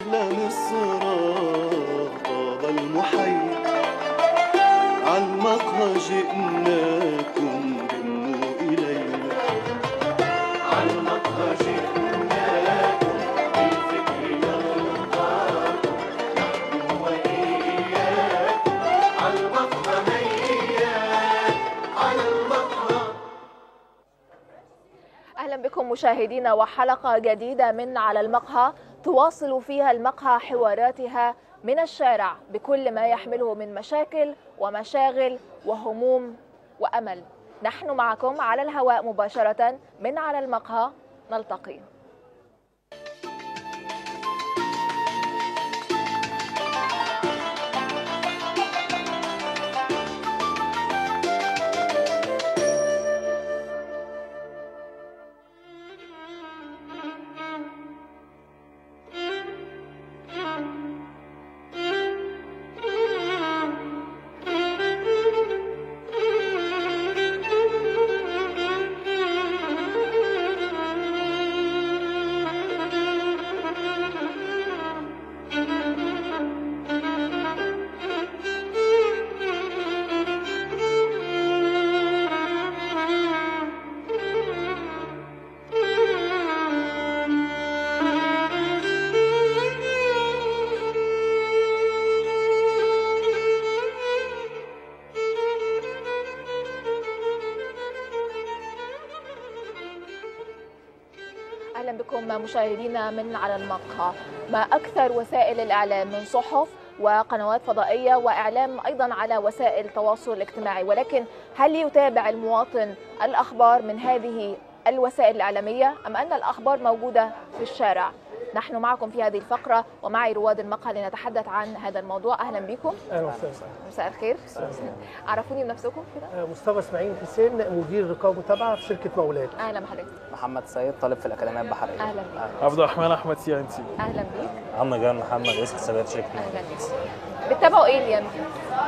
أحلام الصراخ طاب المحيا عالمقهى جئناكم رنوا إلينا عالمقهى جئناكم بالفكر نرضاكم نحن وإياكم عالمقهى هيا على المقهى أهلا بكم مشاهدينا وحلقة جديدة من على المقهى تواصل فيها المقهى حواراتها من الشارع بكل ما يحمله من مشاكل ومشاغل وهموم وأمل نحن معكم على الهواء مباشرة من على المقهى نلتقي اهلا بكم مشاهدينا من على المقهى ما اكثر وسائل الاعلام من صحف وقنوات فضائيه واعلام ايضا على وسائل التواصل الاجتماعي ولكن هل يتابع المواطن الاخبار من هذه الوسائل الاعلاميه ام ان الاخبار موجوده في الشارع نحن معكم في هذه الفقره ومعي رواد المقهى لنتحدث عن هذا الموضوع اهلا بكم اهلا وسهلا مساء الخير عرفوني بنفسكم كده آه، مصطفى اسماعيل حسين مدير رقابه متابعه في شركه مولات اهلا بحضرتك محمد سيد طالب في الاكاديميه البحريه اهلا بيك عبد الرحمن احمد سي ان سي اهلا بيك عم جان محمد رئيس حسابات شركه اهلا بيك بتتابعوا ايه الايام دي؟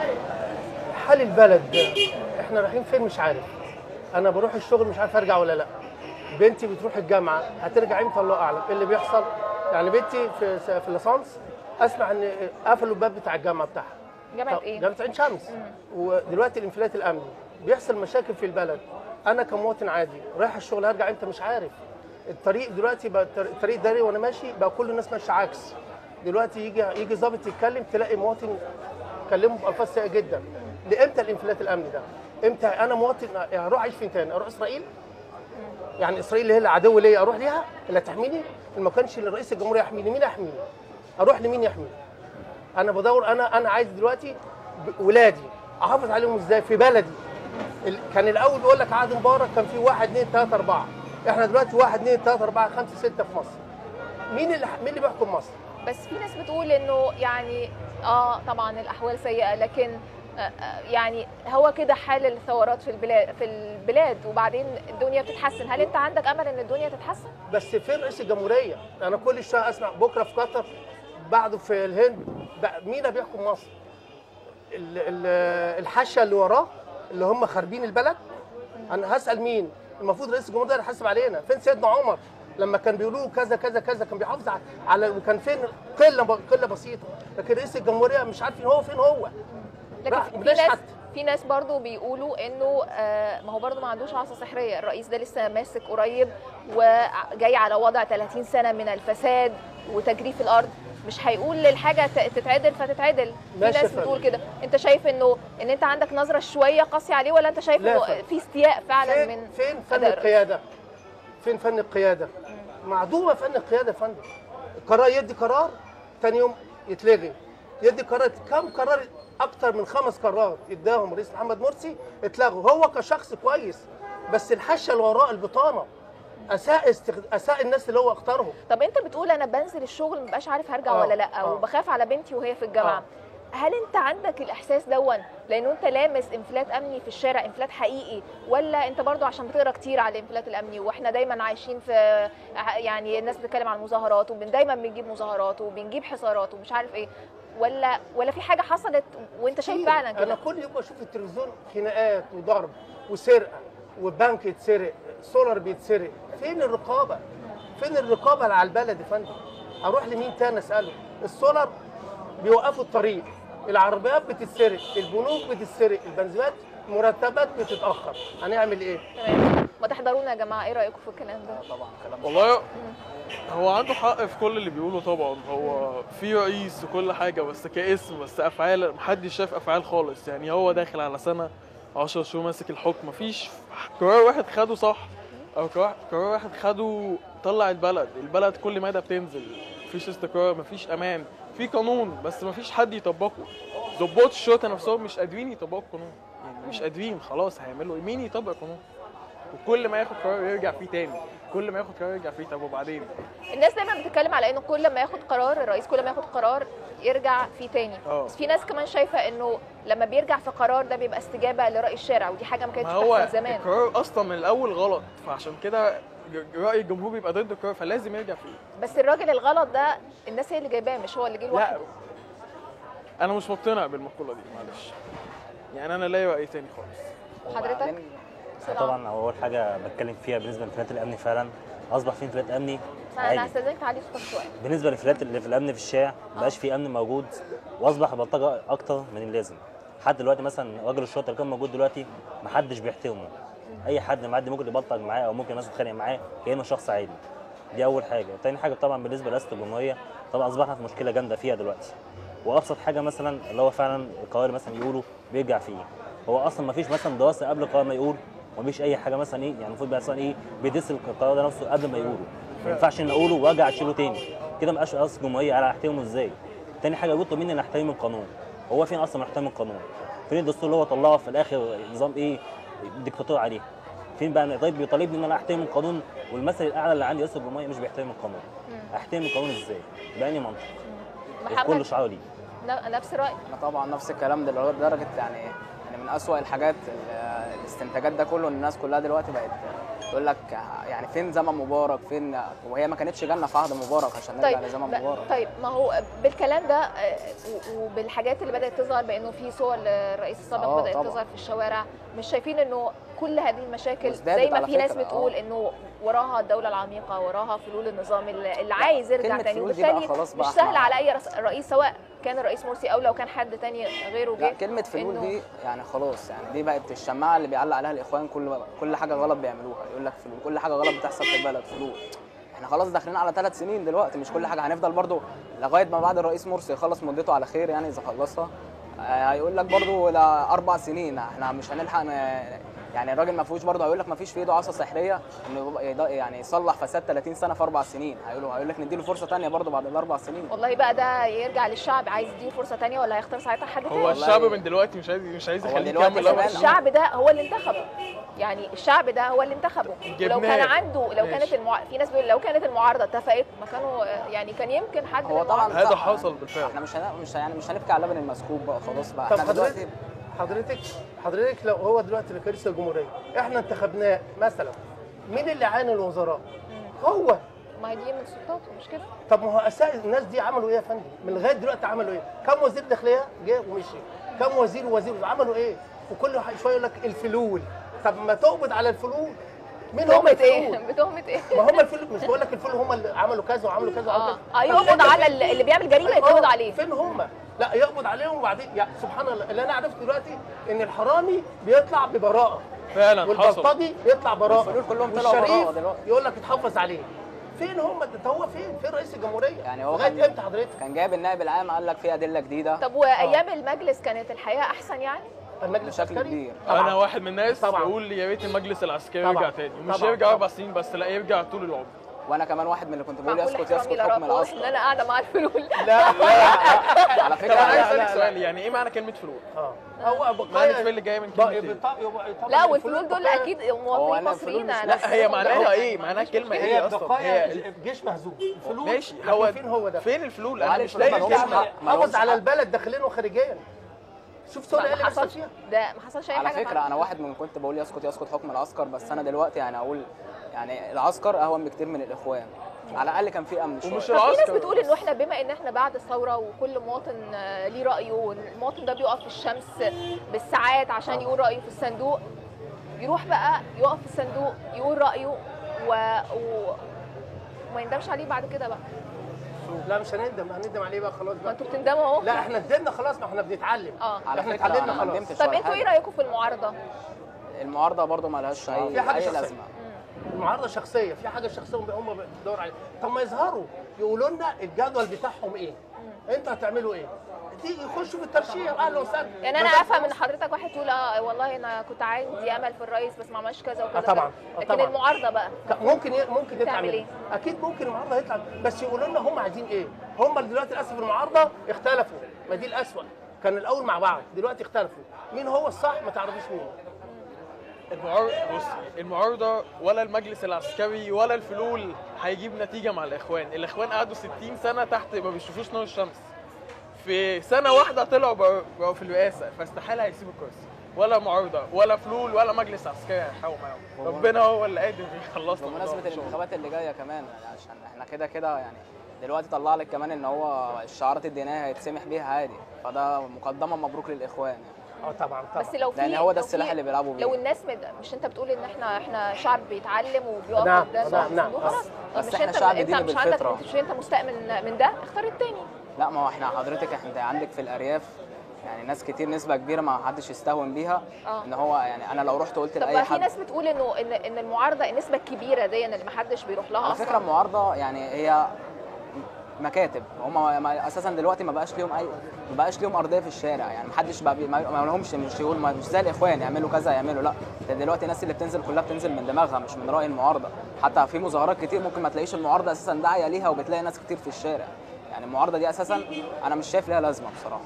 حال البلد احنا رايحين فين مش عارف انا بروح الشغل مش عارف ارجع ولا لا بنتي بتروح الجامعه هترجع امتى الله اعلم ايه اللي بيحصل يعني بنتي في في الليسانس اسمع ان قفلوا الباب بتاع الجامعه بتاعها جامعه طب- ايه؟ جامعه عين شمس ودلوقتي الانفلات الامني بيحصل مشاكل في البلد انا كمواطن عادي رايح الشغل هرجع امتى مش عارف الطريق دلوقتي بقى الطريق- الطريق الداري وانا ماشي بقى كل الناس ماشيه عكس دلوقتي يجي يجي ظابط يتكلم تلاقي مواطن كلمه بالفاظ سيئه جدا لامتى الانفلات الامني ده امتى انا مواطن يعني اروح اعيش فين تاني اروح اسرائيل يعني اسرائيل اللي هي العدو ليا اروح ليها اللي هتحميني ما كانش رئيس الجمهوريه يحميني مين يحميني اروح لمين يحميني انا بدور انا انا عايز دلوقتي ب- ولادي احافظ عليهم ازاي في بلدي ال- كان الاول بيقول لك عهد مبارك كان في واحد اثنين ثلاثه اربعه احنا دلوقتي واحد اثنين ثلاثه اربعه خمسه سته في مصر مين اللي مين اللي بيحكم مصر؟ بس في ناس بتقول انه يعني اه طبعا الاحوال سيئه لكن آه، آه، يعني هو كده حال الثورات في البلاد في البلاد وبعدين الدنيا بتتحسن هل انت عندك امل ان الدنيا تتحسن بس فين رئيس الجمهوريه؟ انا كل شويه اسمع بكره في قطر بعده في الهند بقى مين اللي بيحكم مصر؟ ال- ال- الحشه اللي وراه اللي هم خاربين البلد انا هسال مين؟ المفروض رئيس الجمهوريه ده اللي يحاسب علينا، فين سيدنا عمر؟ لما كان بيقولوا له كذا كذا كذا كان بيحافظ على- على وكان فين قله قله بسيطه، لكن رئيس الجمهوريه مش عارفين هو فين هو؟ لكن راح في بلاش ناس حتى. في ناس برضو بيقولوا انه آه، ما هو برضو ما عندوش عصا سحريه الرئيس ده لسه ماسك قريب وجاي على وضع 30 سنه من الفساد وتجريف الارض مش هيقول للحاجه ت- تتعدل فتتعدل في ماشي يا ناس فندم. بتقول كده انت شايف انه ان انت عندك نظره شويه قاسيه عليه ولا انت شايف لا يا انه فندم. في استياء فعلا فين من فين فن أداء الرئيس؟ القياده؟ فين فن القياده؟ معدومه فن القياده يا فندم. قرار يدي قرار ثاني يوم يتلغي. يدي قرار كم قرار اكتر من خمس قرارات اداهم رئيس محمد مرسي اتلغوا هو كشخص كويس بس الحشه اللي وراء البطانه اساء استخد... اساء الناس اللي هو اختارهم طب انت بتقول انا بنزل الشغل مبقاش عارف هرجع آه، ولا لا آه. وبخاف على بنتي وهي في الجامعه آه. هل انت عندك الاحساس دون لانه انت لامس انفلات امني في الشارع انفلات حقيقي ولا انت برضو عشان بتقرا كتير على الانفلات الامني واحنا دايما عايشين في يعني الناس بتتكلم عن المظاهرات ودايما بنجيب مظاهرات وبنجيب حصارات ومش عارف ايه ولا ولا في حاجه حصلت وانت شايف كتير. فعلا انا كده كل يوم بشوف التلفزيون خناقات وضرب وسرقه وبنك يتسرق سولار بيتسرق فين الرقابه فين الرقابه على البلد يا فندم اروح لمين تاني اساله السولر بيوقفوا الطريق العربيات بتتسرق البنوك بتتسرق البنزينات مرتبات بتتاخر هنعمل ايه تمام ما تحضرونا يا جماعه ايه رايكم في الكلام ده طبعا كلام والله هو عنده حق في كل اللي بيقوله طبعا هو في رئيس وكل حاجه بس كاسم بس افعال محدش شاف افعال خالص يعني هو داخل على سنه 10 شهور ماسك الحكم مفيش قرار واحد خده صح او قرار قرار واحد خده طلع البلد البلد كل مدى بتنزل مفيش استقرار مفيش امان في قانون بس مفيش حد يطبقه ضباط الشرطه نفسهم مش قادرين يطبقوا القانون يعني مش قادرين خلاص هيعملوا إيه؟ مين يطبق القانون وكل ما ياخد قرار يرجع فيه تاني كل ما ياخد قرار يرجع فيه طب وبعدين الناس دايما بتتكلم على انه كل ما ياخد قرار الرئيس كل ما ياخد قرار يرجع فيه تاني اه. بس في ناس كمان شايفه انه لما بيرجع في قرار ده بيبقى استجابه لراي الشارع ودي حاجه ما كانتش ما هو بتحصل زمان القرار اصلا من الاول غلط فعشان كده ج- راي الجمهور بيبقى ضد القرار فلازم يرجع فيه بس الراجل الغلط ده الناس هي اللي جايباه مش هو اللي جه لا لوحده انا مش مقتنع بالمقوله دي معلش يعني انا لا راي تاني خالص حضرتك وبعدين بسرعة. طبعا اول حاجه بتكلم فيها بالنسبه لانفلات الامن فعلا اصبح في انفلات امني بس انا عادي هستاذنك تعلي صوتك شويه بالنسبه للانفلات اللي في الامن في الشارع مبقاش في امن موجود واصبح بلطجه اكتر من اللازم حد دلوقتي مثلا راجل الشرطه اللي كان موجود دلوقتي محدش بيحترمه اي حد معدي ممكن يبلطج معاه او ممكن مثلا يتخانق معاه كانه شخص عادي دي اول حاجه تاني حاجه طبعا بالنسبه لرئاسه الجمهوريه طبعا اصبحنا في مشكله جامده فيها دلوقتي وابسط حاجه مثلا اللي هو فعلا القرار مثلا يقولوا بيرجع فيه هو اصلا ما فيش مثلا دراسه قبل القرار ما يقول ومفيش اي حاجه مثلا ايه يعني المفروض مثلا ايه بيدرس القرار ده نفسه قبل ما يقوله ما ينفعش ان اقوله وارجع اشيله تاني كده ما بقاش رئاسه الجمهوريه انا احترمه ازاي تاني حاجه بيطلب مني ان احترم القانون هو فين اصلا محترم القانون فين الدستور اللي هو طلعه في الاخر نظام ايه ديكتاتور عليه فين بقى طيب بيطالبني ان انا احترم القانون والمثل الاعلى اللي عندي رئيس الجمهوريه مش بيحترم القانون احترم القانون ازاي بأني منطق كل محمد شعار ليه ن- نفس الراي انا طبعا نفس الكلام ده لدرجه يعني يعني من اسوأ الحاجات ال- الاستنتاجات ده كله ان الناس كلها دلوقتي بقت تقول لك يعني فين زمن مبارك فين وهي ما كانتش جنه في عهد مبارك عشان نرجع طيب لزمن ب- مبارك طيب ما هو بالكلام ده آه، و- وبالحاجات اللي بدات تظهر بانه في صور للرئيس السابق آه، بدات طبعاً. تظهر في الشوارع مش شايفين انه كل هذه المشاكل وازدادت زي ما على في ناس فكرة، بتقول آه. انه وراها الدوله العميقه وراها فلول النظام اللي اللي عايز يرجع كلمة تاني فلول دي بقى وبالتالي خلاص مش بقى سهل إحنا- على اي رس- رئيس سواء كان الرئيس مرسي او لو كان حد تاني غيره جه لا كلمة فلول إنه- دي يعني خلاص يعني دي بقت الشماعة اللي بيعلق عليها الإخوان كل كل حاجة غلط بيعملوها يقول لك فلول كل حاجة غلط بتحصل في البلد فلول احنا خلاص داخلين على ثلاث سنين دلوقتي مش كل حاجة هنفضل برضو لغاية ما بعد الرئيس مرسي يخلص مدته على خير يعني إذا خلصها آه، هيقول لك برضو لأربع سنين احنا مش هنلحق ن- يعني الراجل ما فيهوش برضه هيقول لك ما فيش في ايده عصا سحريه انه يبقى- يض- يعني يصلح فساد 30 سنه في اربع سنين هيقولوا هيقول لك نديله فرصه ثانيه برضه بعد الاربع سنين والله بقى ده يرجع للشعب عايز يديه فرصه تانية ولا هيختار ساعتها حد تاني هو الشعب من دلوقتي مش عايز مش عايز هو يخليه دلوقتي يكمل كمان- أربع بس سنين. الشعب ده هو اللي انتخبه يعني الشعب ده هو اللي انتخبه ولو جبناه. كان عنده لو ماشي. كانت المع... في ناس بيقول لو كانت المعارضه اتفقت ما كانوا يعني كان يمكن حد من هو طبعا المعارضة- هذا صح. حصل بالفعل. احنا مش هن... مش يعني مش هنبكي على اللبن المسكوب بقى خلاص بقى طب احنا حضرتك دلوقتي حضرتك حضرتك لو هو دلوقتي اللي رئيس الجمهوريه احنا انتخبناه مثلا مين اللي عانى الوزراء؟ هو ما هي دي من سلطاته مش كده؟ طب ما هو اساس الناس دي عملوا ايه يا فندم؟ من لغايه دلوقتي عملوا ايه؟ كم وزير داخليه جه ومشي؟ كم وزير ووزير عملوا ايه؟ وكل واحد شويه يقول لك الفلول طب ما تقبض على الفلول مين هم بتهمة الفلول؟ ايه؟ بتهمة ايه؟ ما هم الفلول مش بقول لك الفلول هم اللي عملوا كذا وعملوا كذا وعملوا اه كذا اه يقبض على ال- اللي بيعمل جريمه يتقبض آه، عليه فين هم؟ لا يقبض عليهم وبعدين يعني سبحان الله اللي انا عرفته دلوقتي ان الحرامي بيطلع ببراءه فعلا حصل والبلطجي يطلع براءه الفلول كلهم طلعوا والشريف براءة دلوقتي. يقول لك اتحفظ عليه فين هم ده هو فين؟ فين رئيس الجمهوريه؟ يعني هو لغايه كان امتى حضرتك؟ كان جايب النائب العام قال لك في ادله جديده طب وايام المجلس كانت الحياه احسن يعني؟ المجلس بشكل العسكري كبير. طبعاً. انا واحد من الناس طبعاً. بقول يا ريت المجلس العسكري طبعاً. يرجع تاني مش طبعاً. يرجع طبعاً. اربع سنين بس لا يرجع طول العمر وانا كمان واحد من اللي كنت بقول مع كل يسكت احترامي يسكت حكم لرب واضح ان العسكر انا قاعده مع الفلول لا على طب فكره انا عايز لا، اسالك لا. سؤال يعني ايه معنى كلمه فلول؟ اه هو معنى بقايا الفيل اللي جاي من بقى- كلمه ايه؟ طبعاً- طبعاً لا والفلول دول بقايا- اكيد هو مواطنين أنا مصريين الفلول مش- أنا لا هي شايفهم معناها ده. ايه؟ معناها كلمه هي ايه اصلا؟ بقايا هي جيش مهزوم الفلول ماشي لكن هو فين هو ده؟ فين الفلول؟ انا وعلي مش الفلول لاقي ما لهمش الكلمه حق. ما حافظ لهمش على حق. البلد داخليا وخارجيا شوف سوريا ايه ما اللي بيحصل حصلش فيها ده ما حصلش اي على حاجه فكره انا واحد من كنت بقول يسكت يسكت حكم العسكر بس انا دلوقتي يعني اقول يعني العسكر اهون بكتير من الاخوان على الاقل كان في امن شويه ومش طب في ناس العسكر بتقول انه احنا بما ان احنا بعد الثوره وكل مواطن آه، ليه رايه والمواطن ده بيقف في الشمس بالساعات عشان يقول رايه في الصندوق يروح بقى يقف في الصندوق يقول رايه و... و... وما يندمش عليه بعد كده بقى المفروض لا مش هندم هندم عليه بقى خلاص ما بقى انتوا بتندموا اهو لا احنا ندمنا خلاص ما احنا بنتعلم اه على احنا فكره اتعلمنا انا ما خلاص. ندمتش طب ولا انتوا ايه حاجة. رايكم في المعارضه؟ المعارضه برضو ما لهاش في اي حاجة اي شخصية. لازمه المعارضه شخصيه في حاجه شخصيه هم هم بيدوروا عليها طب ما يظهروا يقولوا لنا الجدول بتاعهم ايه انتوا هتعملوا ايه تيجي يخشوا في الترشيح اهلا وسهلا يعني انا ما ده افهم ان خلاص. حضرتك واحد تقول اه والله انا كنت عندي امل في الرئيس بس ما عملش كذا وكذا آه طبعاً، وكذا. آه لكن طبعاً. المعارضه بقى ك- ممكن ي- ممكن تعمل يتعمل إيه؟ اكيد ممكن المعارضه يطلع بس يقولوا لنا هم عايزين ايه هم دلوقتي للاسف المعارضه اختلفوا ما دي الاسوء كان الاول مع بعض دلوقتي اختلفوا مين هو الصح ما تعرفوش مين المعارضة بص المعارضة ولا المجلس العسكري ولا الفلول هيجيب نتيجة مع الإخوان، الإخوان قعدوا 60 سنة تحت ما بيشوفوش نور الشمس. في سنة واحدة طلعوا بقوا بقوا في الرئاسة فاستحالة هيسيبوا الكرسي. ولا معارضة ولا فلول ولا مجلس عسكري هيحاول معاهم. ربنا هو اللي قادر يخلصنا من بمناسبه ده إن شاء الله. الانتخابات اللي جايه كمان يعني عشان احنا كده كده يعني دلوقتي طلع لك كمان ان هو الشعارات الدينيه هيتسمح بيها عادي فده مقدمه مبروك للاخوان يعني اه طبعا طبعا بس لو في لان هو ده لو السلاح في- اللي بيلعبوا بيه لو الناس مد... مش انت بتقول ان احنا احنا شعب بيتعلم وبيقف نعم، قدام نعم، نعم. الصندوق، خلاص بس مش احنا انت شعب انت ديني مش عندك بالفطرة. مش انت مستاء من من ده اختار التاني لا ما هو احنا حضرتك انت عندك في الارياف يعني ناس كتير نسبه كبيره ما حدش يستهون بيها آه. ان هو يعني انا لو رحت قلت طب لاي ما في حد ناس بتقول انه ان ان المعارضه النسبه الكبيره دي اللي ما حدش بيروح لها على اصلا فكره المعارضه يعني هي مكاتب هم ما- اساسا دلوقتي ما بقاش ليهم اي ما بقاش ليهم ارضيه في الشارع يعني ما حدش بقى بي... ما ما لهمش مش يقول ما- مش زي الاخوان يعملوا كذا يعملوا لا ده دلوقتي الناس اللي بتنزل كلها بتنزل من دماغها مش من راي المعارضه حتى في مظاهرات كتير ممكن ما تلاقيش المعارضه اساسا داعيه ليها وبتلاقي ناس كتير في الشارع يعني المعارضه دي اساسا انا مش شايف ليها لازمه بصراحه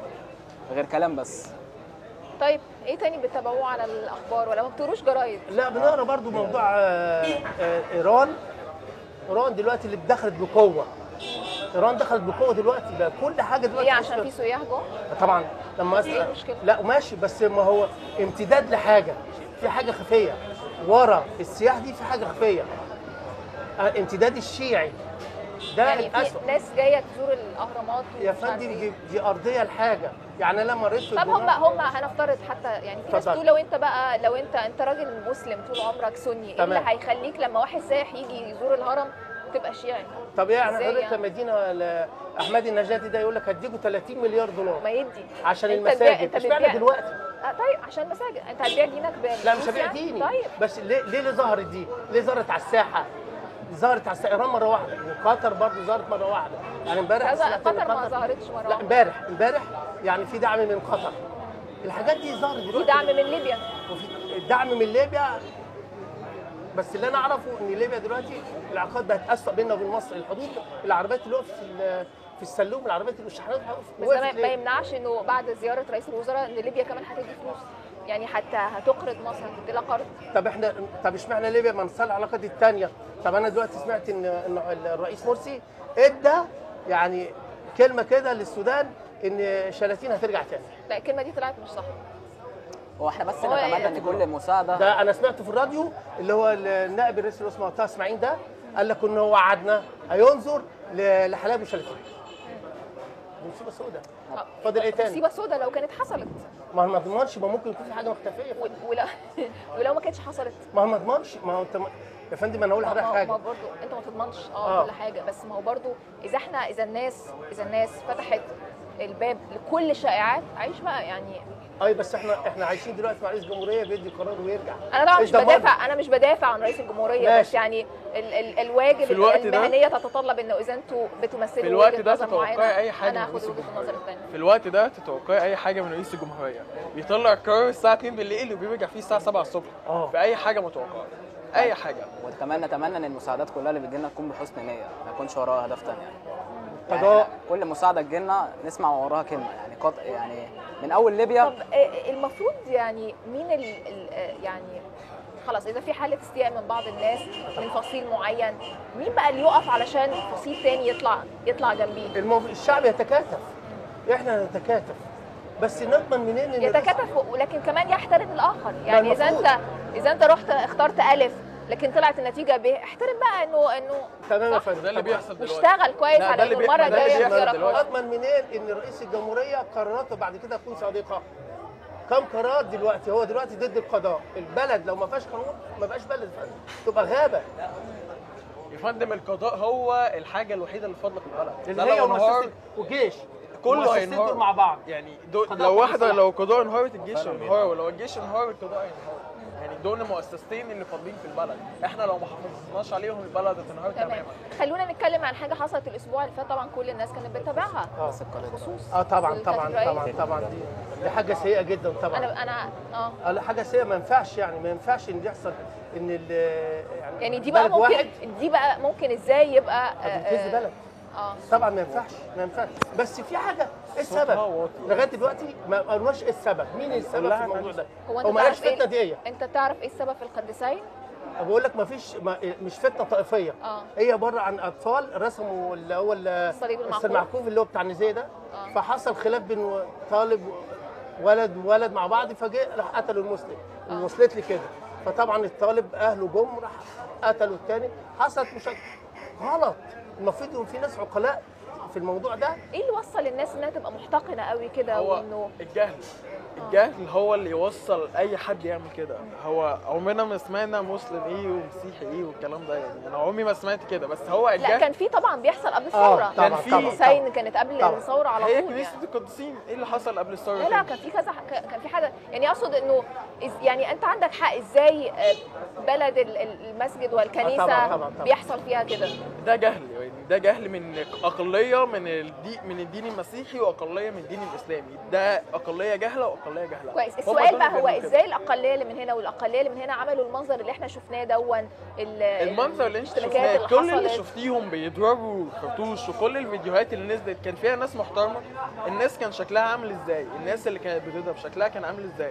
غير كلام بس طيب ايه تاني بتتابعوه على الاخبار ولا ما بتقروش جرايد لا بنقرا برضو موضوع آه، آه، ايران ايران دلوقتي اللي دخلت بقوه ايران دخلت بقوه دلوقتي بقى كل حاجه دلوقتي ليه عشان في أصلاً- سياح جوه طبعا لما إيه أسأل المشكلة؟ لا ماشي بس ما هو امتداد لحاجه في حاجه خفيه ورا السياح دي في حاجه خفيه آه، امتداد الشيعي ده يعني الاسوء في ناس جايه تزور الاهرامات يا ومش عارف فندم إيه. دي, دي ارضيه لحاجه يعني انا لما قريت في طب هم الجورنال- هم هنفترض حتى يعني في ناس اتفضل. تقول لو انت بقى لو انت انت راجل مسلم طول عمرك سني ايه اللي تمام. هيخليك لما واحد سايح يجي يزور الهرم تبقى شيعي طب ايه يعني إزاي حضرتك يعني؟ لما ادينا ل- احمد النجاتي ده يقول لك هديكوا 30 مليار دولار ما يدي عشان أنت المساجد بتبيع- أنت اشمعنى بتبيع- دلوقتي آه طيب عشان مساجد انت هتبيع دينك بفلوس لا مش هبيع يعني؟ ديني طيب بس ليه ليه اللي ظهرت دي؟ ليه ظهرت على الساحه؟ ظهرت على الساحه ايران مره واحده وقطر برضه ظهرت مره واحده يعني امبارح كذا- سمعت إن قطر ما ظهرتش مرة لا واحدة. امبارح امبارح يعني في دعم من قطر الحاجات دي ظهرت في دلوقتي دعم من ليبيا وفي الدعم من ليبيا بس اللي انا اعرفه ان ليبيا دلوقتي العلاقات بقت اسوء بيننا وبين مصر الحدود العربيات اللي وقفت في ال- في السلوم العربيات اللي الشحنات بس ده ما- ما يمنعش انه بعد زياره رئيس الوزراء ان ليبيا كمان هتدي فلوس يعني حتى هتقرض مصر هتدي لها قرض طب احنا طب اشمعنى ليبيا ما نصلح العلاقات الثانيه طب انا دلوقتي سمعت ان ان الرئيس مرسي ادى يعني كلمه كده للسودان ان شلاتين هترجع تاني لا الكلمه دي طلعت مش صح هو احنا بس هو نتمنى يعني- ان كل مساعده ده انا سمعته في الراديو اللي هو النائب الرئيس اللي اسمه طه اسماعيل ده قال لك ان هو وعدنا هينظر ل- لحلايب وشلاتين مصيبه سوداء فاضل ايه تاني؟ مصيبه سوداء لو كانت حصلت ما ما اضمنش ما ممكن يكون في حاجه مختفيه و- ولو ولو ما كانتش حصلت ما هو ما اضمنش ما هو انت ما- يا فندم انا اقول ما لحضرتك ما حاجه ما برضه انت ما تضمنش اه آه. كل حاجه بس ما هو برضه اذا احنا اذا الناس اذا الناس فتحت الباب لكل الشائعات عيش بقى يعني اي بس احنا احنا عايشين دلوقتي مع رئيس الجمهوريه بيدي قرار ويرجع انا طبعا مش إيش ضمننا؟ بدافع انا مش بدافع عن رئيس الجمهوريه ماشي. بس يعني ال ال الواجب في الوقت ده- المهنيه تتطلب انه اذا انتوا بتمثلوا في الوقت وجهة ده نظر تتوقعي معينة، أي حاجة انا من هاخد رئيس وجهه النظر الثانيه في الوقت ده تتوقعي اي حاجه من رئيس الجمهوريه بيطلع القرار الساعه 2 بالليل وبيرجع فيه الساعه 7 الصبح آه. في اي حاجه متوقعه اي حاجه وكمان نتمنى ان المساعدات كلها اللي بتجيلنا تكون بحسن نيه ما يكونش وراها هدف تاني يعني. قضاء. يعني كل مساعده تجيلنا نسمع وراها كلمه يعني قط... يعني من اول ليبيا طب آه، المفروض يعني مين ال ال آه، يعني خلاص اذا في حاله استياء من بعض الناس من فصيل معين مين بقى اللي يقف علشان فصيل تاني يطلع يطلع جنبيه المف... الشعب يتكاتف احنا نتكاتف بس نضمن منين ان الرئيس- يتكاتف ولكن كمان يحترم الاخر يعني اذا المفروض. انت اذا انت رحت اخترت الف لكن طلعت النتيجه ب احترم بقى انه انه تمام يا صح؟ فندم ده اللي طب بيحصل دلوقتي واشتغل كويس لا، على ده اللي انه بي- المره ده اللي الجايه بيحصل اختيارك دلوقتي. غلط. اضمن منين ان رئيس الجمهوريه قراراته بعد كده تكون صادقه كم قرار دلوقتي هو دلوقتي ضد القضاء البلد لو ما فيهاش قانون ما بقاش بلد فندم. تبقى غابه يا فندم القضاء هو الحاجه الوحيده اللي فاضله في البلد اللي ده هي لو انهار ومؤسسه وجيش كله المؤسستين هينهار دول مع بعض يعني دو قضاء لو كله واحده صلاح. لو القضاء انهارت الجيش فعلا انهار بينهار. ولو الجيش انهار القضاء ينهار يعني دول المؤسستين اللي فاضلين في البلد احنا لو ما حافظناش عليهم البلد هتنهار تمام تماما خلونا نتكلم عن حاجه حصلت الاسبوع اللي فات طبعا كل الناس كانت بتتابعها اه بس القضية دي. خصوص اه طبعا طبعا الكاتدرائية. طبعا طبعا دي دي حاجه سيئه جدا طبعا انا انا اه آه، لا حاجه سيئه ما ينفعش يعني ما ينفعش ان يحصل ان ال يعني دي بقى بلد ممكن واحد دي بقى ممكن ازاي يبقى آه، بتنفذ آه، بلد اه طبعا ما ينفعش ما ينفعش بس في حاجه ايه صوتها السبب واطي. لغايه دلوقتي ما قالناش ايه السبب مين السبب في الموضوع ده هو هو انت ما قالش تعرف فتنه ايه دي انت تعرف ايه السبب في القديسين بقول لك ما فيش ما مش فتنه طائفيه اه هي عباره عن اطفال رسموا اللي هو ال- الصليب المعكوف. المعكوف اللي هو بتاع النزيه ده آه. فحصل خلاف بين طالب ولد وولد مع بعض فجاء راح قتلوا المسلم وصلت لي كده فطبعا الطالب اهله جم راح قتلوا الثاني حصلت مشاكل غلط المفروض يكون في ناس عقلاء في الموضوع ده ايه اللي وصل الناس انها تبقى محتقنه قوي كده هو وانه الجهل الجهل هو اللي يوصل اي حد يعمل كده هو عمرنا ما سمعنا مسلم ايه ومسيحي ايه والكلام ده يعني انا عمري ما سمعت كده بس هو لا الجهل كان في طبعا بيحصل قبل الثوره طبعا كان في- طبعا القديسين كانت قبل طبعا. الثوره على هي طول كنيسه يعني. القديسين ايه اللي حصل قبل الثوره لا لا كان في كذا كان في حاجه يعني اقصد انه إز- يعني انت عندك حق ازاي آه، بلد ال- ال- المسجد والكنيسه طبعاً، طبعاً، طبعاً. بيحصل فيها كده ده جهل يعني ده جهل من اقليه من الدين من الدين المسيحي واقليه من الدين الاسلامي ده اقليه جهله واقليه جهله كويس هما السؤال دول بقى اللي هو بيعملوا كده. ازاي الاقليه اللي من هنا والاقليه اللي من هنا عملوا المنظر اللي احنا شفناه دون ال- المنظر اللي انت الاشتباكات شفناه كل اللي حصلت. شفتيهم بيضربوا خرطوش وكل الفيديوهات اللي نزلت كان فيها ناس محترمه الناس كان شكلها عامل ازاي الناس اللي كانت بتضرب شكلها كان عامل ازاي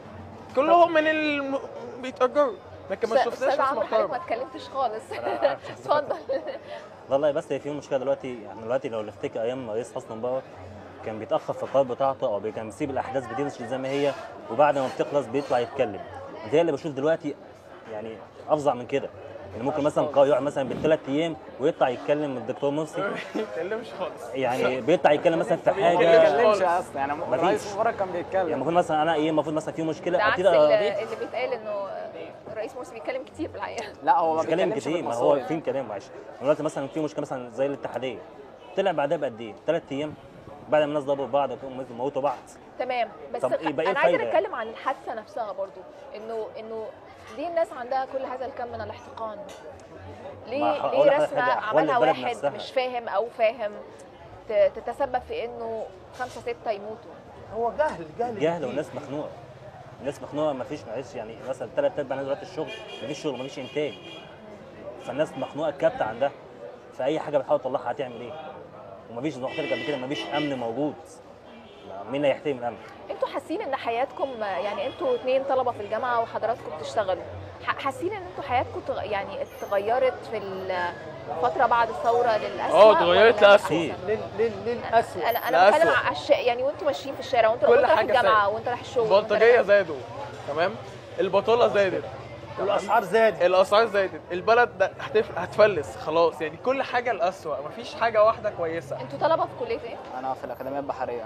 كلهم من الم... بيتأجروا لكن ما أستاذ- شفناش استاذ ناس عمرو حضرتك ما محترمه اتكلمتش خالص أنا عارف. اتفضل والله بس هي في مشكله دلوقتي احنا دلوقتي لو نفتكر ايام رئيس حسني مبارك كان بيتاخر في القرار بتاعته او بي- كان بيسيب الاحداث بتمشي زي ما هي وبعد ما بتخلص بيطلع يتكلم زي اللي بشوف دلوقتي يعني افظع من كده يعني ممكن مثلا قرار يقعد مثلا بالثلاث ايام ويطلع يتكلم الدكتور مرسي ما بيتكلمش خالص يعني بيطلع يتكلم مثلا في ما حاجه بيتكلمش اصلا يعني مفيش. رئيس مبارك كان يعني بيتكلم المفروض مثلا انا ايه المفروض مثلا في مشكله ده عكس ابتدي اللي أقرأ. اللي بيتقال انه الرئيس مرسي بيتكلم كتير في الحقيقه لا هو ما مش كلام بيتكلمش كتير ما هو بالمصايب. فين كلام معلش دلوقتي مثلا في مشكله مثلا زي الاتحاديه طلع بعدها بقد ايه؟ ثلاث ايام بعد ما الناس ضربوا بعض وموتوا بعض تمام بس طب إيه بقى إيه انا عايزه الفايدة؟ نتكلم عن الحادثه نفسها برضو انه انه ليه الناس عندها كل هذا الكم من الاحتقان ليه ما هقول ليه لك على رسمه حاجة، أحوال عملها البلد واحد نفسها. مش فاهم او فاهم ت- تتسبب في انه خمسه سته يموتوا هو جهل جهل جهل كتير. والناس مخنوقه الناس مخنوقه ما فيش معلش يعني مثلا ثلاث ارباع الناس دلوقتي الشغل ما فيش شغل ما فيش انتاج فالناس مخنوقه الكبت عندها فاي حاجه بتحاول تطلعها هتعمل ايه؟ وما فيش زي ما قلت لك قبل كده ما فيش امن موجود مين اللي هيحترم الامن؟ انتوا حاسين ان حياتكم يعني انتوا اتنين طلبه في الجامعه وحضراتكم بتشتغلوا ح- حاسين ان انتوا حياتكم تغ... يعني اتغيرت في الفتره بعد الثوره للاسوء اه، اتغيرت ولا لأسوأ. كتير. لل لل للاسوء انا انا بتكلم لأسوأ. على الش... يعني وانتوا ماشيين في الشارع وانت كل وانت رايح حاجة الجامعه زادت. وانت رايح الشغل وانت البلطجيه رايح- زادوا تمام البطاله زادت والاسعار زادت الاسعار زادت البلد ده هتف... هتفلس خلاص يعني كل حاجه الاسوأ مفيش حاجه واحده كويسه انتوا طلبه في كليه ايه؟ انا في الاكاديميه البحريه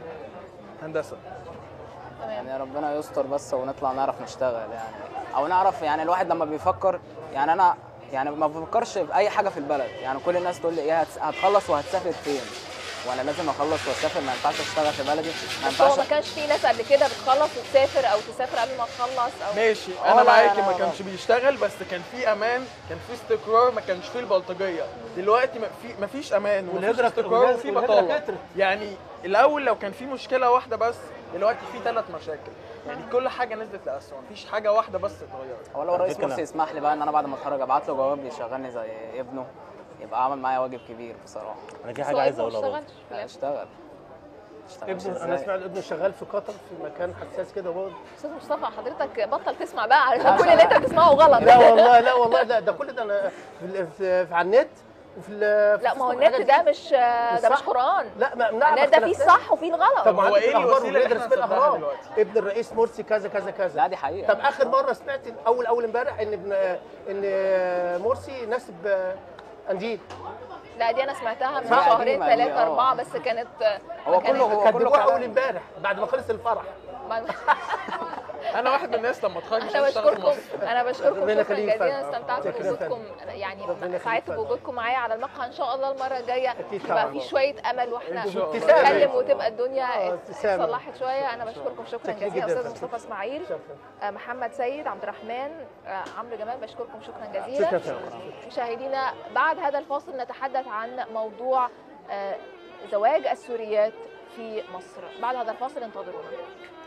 هندسه تمام يعني ربنا يستر بس ونطلع نعرف نشتغل يعني او نعرف يعني الواحد لما بيفكر يعني انا يعني ما بفكرش في اي حاجه في البلد يعني كل الناس تقول لي ايه هتس- هتخلص وهتسافر فين وانا لازم اخلص واسافر ما ينفعش اشتغل في بلدي ما بس هو ما ينفعش كانش في ناس قبل كده بتخلص وتسافر او تسافر قبل ما تخلص او ماشي اه انا لا، معاكي لا، ما لا. كانش بيشتغل بس كان في امان كان في استقرار ما كانش في البلطجيه دلوقتي ما في ما فيش امان ومفيش والهجرة- استقرار وفي والهجرة بطاله كترت. يعني الاول لو كان في مشكله واحده بس دلوقتي في ثلاث مشاكل يعني كل حاجه نزلت لاسوء مفيش حاجه واحده بس اتغيرت هو لو رئيس فكرة. مرسي يسمح لي بقى ان انا بعد ما اتخرج ابعت له جواب يشغلني زي ابنه يبقى عمل معايا واجب كبير بصراحه انا في بس حاجه هو عايز ابنه اقولها برضه اشتغلش في الآخر. اشتغل اشتغل ابنه انا سمعت ابنه شغال في قطر في مكان حساس كده برضه استاذ مصطفى حضرتك بطل تسمع بقى على كل اللي انت بتسمعه غلط لا والله لا والله لا ده كل ده انا في, ال- في, في على النت وفي ال- في لا ما هو الفيسبوك النت حاجات ده دي. مش ده مش صح. قران لا ما بنعرف النت ده فيه اختلافات. الصح وفيه الغلط طب هو هو ايه ايه الاخبار الوسيلة اللي وبيدرس احنا في نصدقها الاهرام دلوقتي؟ ابن الرئيس مرسي كذا كذا كذا لا دي حقيقه طب اخر مره سمعت اول اول امبارح ان ابن ان مرسي نسب انجيل لا دي انا سمعتها من صح. شهرين قديمة دي، ثلاثه اه. اربعه بس كانت هو ما كانت- كله هو كله كدبوها اول كلام امبارح بعد ما خلص الفرح بعد- انا واحد من الناس لما اتخرج مش انا عايز اشتغل في بشكركم مصر انا بشكركم ربنا شكرا يخليك جزيلا فندم. استمتعت شكرا بوجودكم يعني ربنا يخليك سعدت فندم. بوجودكم معايا على المقهى ان شاء الله المره الجايه أكيد يبقى طبعاً. في شويه امل واحنا إن شاء الله. ابتسامة. نتكلم وتبقى الدنيا آه، ابتسامة. اتصلحت شويه انا بشكركم شكرا شكرا جزيلا جداً استاذ فندم. مصطفى اسماعيل شكرا آه، محمد سيد عبد الرحمن آه، عمرو جمال بشكركم شكرا شكرا جزيلا فندم. مشاهدينا بعد هذا الفاصل نتحدث عن موضوع آه، زواج السوريات في مصر بعد هذا الفاصل انتظرونا